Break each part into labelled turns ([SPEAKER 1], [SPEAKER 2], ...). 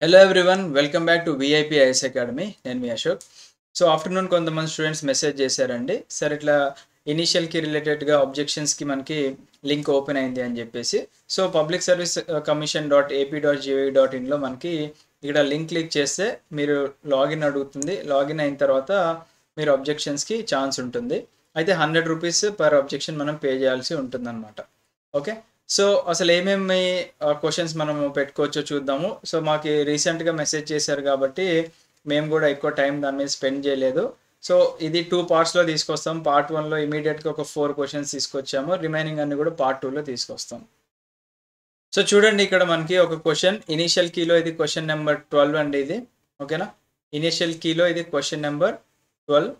[SPEAKER 1] hello everyone welcome back to VIP IS academy నేను మీ Ashok so afternoon కొంతమంది students message చేశారండి సార్ ఇట్లా ఇనీషియల్కి రిలేటెడ్గా ఆబ్జెక్షన్స్కి మనకి లింక్ ఓపెన్ అయింది అని చెప్పేసి so public service commission dot AP dot GV dot ఇన్లో మనకి ఇక్కడ లింక్ క్లిక్ చేస్తే మీరు లాగిన్ అడుగుతుంది లాగిన్ అయిన తర్వాత మీరు అబ్జెక్షన్స్కి ఛాన్స్ ఉంటుంది అయితే హండ్రెడ్ రూపీస్ పర్ అబ్జెక్షన్ మనం పే చేయాల్సి ఉంటుందన్నమాట ఓకే సో అసలు ఏమేమి క్వశ్చన్స్ మనము పెట్టుకోవచ్చో చూద్దాము సో మాకు రీసెంట్గా మెసేజ్ చేశారు కాబట్టి మేము కూడా ఎక్కువ టైం దాని మీద స్పెండ్ చేయలేదు సో ఇది టూ పార్ట్స్లో తీసుకొస్తాం పార్ట్ వన్లో ఇమీడియట్గా ఒక ఫోర్ క్వశ్చన్స్ తీసుకొచ్చాము రిమైనింగ్ అన్ని కూడా పార్ట్ టూలో తీసుకొస్తాం సో చూడండి ఇక్కడ మనకి ఒక క్వశ్చన్ ఇనీషియల్ కీలో ఇది క్వశ్చన్ నెంబర్ ట్వెల్వ్ అండి ఇది ఓకేనా ఇనీషియల్ కీలో ఇది క్వశ్చన్ నెంబర్ ట్వెల్వ్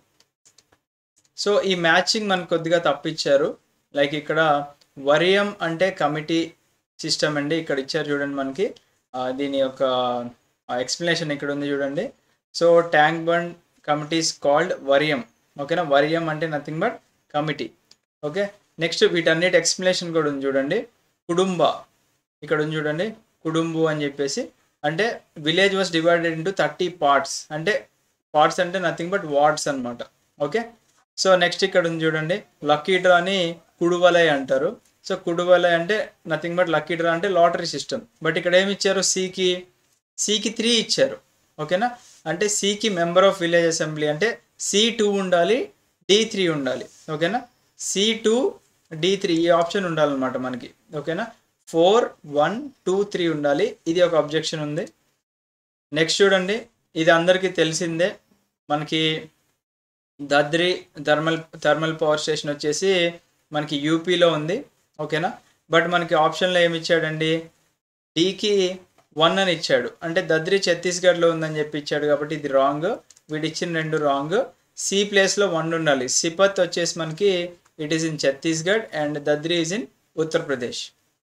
[SPEAKER 1] సో ఈ మ్యాచింగ్ మనకు కొద్దిగా తప్పించారు లైక్ ఇక్కడ వరియం అంటే కమిటీ సిస్టమ్ అండి ఇక్కడ ఇచ్చారు చూడండి మనకి దీని యొక్క ఎక్స్ప్లెనేషన్ ఇక్కడ ఉంది చూడండి so tank bund committees called వరియం ఓకేనా వరియం అంటే nothing but committee okay next వీటన్నిటి ఎక్స్ప్లెనేషన్ కూడా ఉంది చూడండి కుటుంబ ఇక్కడ ఉంది చూడండి కుటుంబు అని చెప్పేసి అంటే village was divided into thirty parts అంటే పార్ట్స్ అంటే నథింగ్ బట్ వార్డ్స్ అనమాట ఓకే సో నెక్స్ట్ ఇక్కడ ఉంది చూడండి లక్కీ డ్రా అని కుడువలై అంటారు సో కుడువలై అంటే నథింగ్ బట్ లక్కీ డ్రా అంటే లాటరీ సిస్టమ్ బట్ ఇక్కడ ఏమి ఇచ్చారు సికి సికి త్రీ ఇచ్చారు ఓకేనా అంటే సికి మెంబర్ ఆఫ్ విలేజ్ అసెంబ్లీ అంటే సి టూ ఉండాలి డి త్రీ ఉండాలి ఓకేనా సి టూ డి త్రీ ఈ ఆప్షన్ ఉండాలన్నమాట మనకి ఓకేనా ఫోర్ వన్ టూ త్రీ ఉండాలి ఇది ఒక అబ్జెక్షన్ ఉంది నెక్స్ట్ చూడండి ఇది అందరికీ తెలిసిందే మనకి Dadri thermal thermal power station వచ్చేసి మనకి యూపీలో ఉంది ఓకేనా బట్ మనకి ఆప్షన్లో ఏమి ఇచ్చాడండి డీకి వన్ అని ఇచ్చాడు అంటే దద్రి ఛత్తీస్గఢ్లో ఉందని చెప్పి ఇచ్చాడు కాబట్టి ఇది రాంగ్ వీడు ఇచ్చిన రెండు రాంగ్ సి ప్లేస్లో వన్ ఉండాలి సిపత్ వచ్చేసి మనకి it is in Chhattisgarh and Dadri is in Uttar Pradesh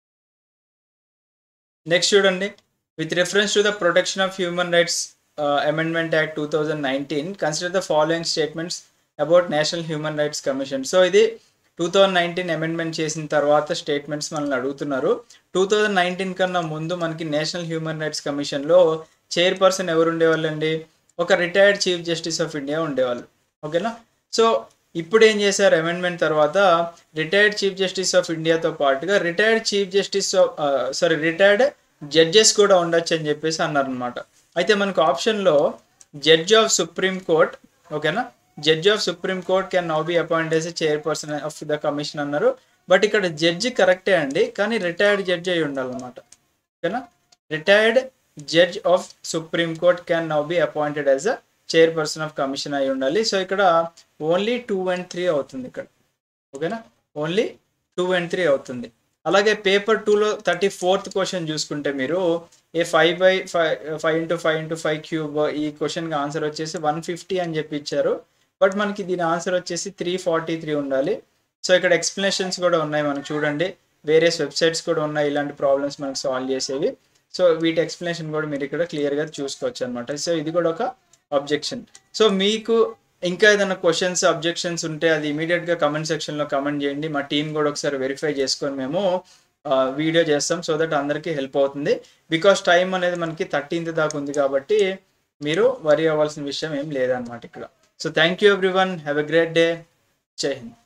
[SPEAKER 1] next చూడండి with reference to the protection of human rights amendment act two thousand nineteen consider the following statements about national human rights commission so ఇది two thousand nineteen amendment చేసిన తర్వాత statements మనల్ని అడుగుతున్నారు two thousand nineteen కన్నా ముందు మనకి national human rights కమిషన్లో chairperson ఎవరు ఉండేవాళ్ళండి ఒక retired chief justice of India ఉండేవాళ్ళు ఓకేనా సో ఇప్పుడు ఏం చేశారు అమెండ్మెంట్ తర్వాత రిటైర్డ్ చీఫ్ జస్టిస్ ఆఫ్ ఇండియాతో పాటుగా retired chief justice of sorry retired judges కూడా ఉండొచ్చు అని చెప్పేసి అన్నారనమాట అయితే మనకు ఆప్షన్లో జడ్జ్ ఆఫ్ సుప్రీం కోర్ట్ ఓకేనా judge of supreme court can now be appoint as chairperson of the commission అన్నారు బట్ ఇక్కడ జడ్జి కరెక్టే అండి కానీ రిటైర్డ్ జడ్జ్ అయి ఉండాలన్నమాట ఓకేనా retired judge of supreme court can now be appointed as a chairperson of commission అయి ఉండాలి సో ఇక్కడ ఓన్లీ టూ అండ్ త్రీ అవుతుంది ఇక్కడ ఓకేనా ఓన్లీ టూ అండ్ త్రీ అవుతుంది అలాగే పేపర్ టూలో థర్టీ ఫోర్త్ క్వశ్చన్ చూసుకుంటే మీరు A five by five five into five into five cube ఈ క్వశ్చన్కి ఆన్సర్ వచ్చేసి వన్ ఫిఫ్టీ అని చెప్పి ఇచ్చారు బట్ మనకి దీని ఆన్సర్ వచ్చేసి త్రీ ఫార్టీ త్రీ ఉండాలి సో ఇక్కడ ఎక్స్ప్లెనేషన్స్ కూడా ఉన్నాయి మనకు చూడండి వేరియస్ వెబ్సైట్స్ కూడా ఉన్నాయి ఇలాంటి ప్రాబ్లమ్స్ మనకు సాల్వ్ చేసేవి సో వీటి ఎక్స్ప్లెనేషన్ కూడా మీరు ఇక్కడ క్లియర్గా చూసుకోవచ్చు అనమాట సో ఇది కూడా ఒక అబ్జెక్షన్ సో మీకు ఇంకా ఏదైనా క్వశ్చన్స్ అబ్జెక్షన్స్ ఉంటే అది ఇమీడియట్గా కమెంట్ సెక్షన్లో కమెంట్ చేయండి మా టీం కూడా ఒకసారి వెరిఫై చేసుకొని మేము వీడియో చేస్తాం సో దట్ అందరికీ హెల్ప్ అవుతుంది బికాస్ టైం అనేది మనకి థర్టీన్త్ దాకా ఉంది కాబట్టి మీరు వరి అవ్వాల్సిన విషయం ఏం లేదన్నమాట ఇక్కడ so thank you everyone have a great day Jai Hind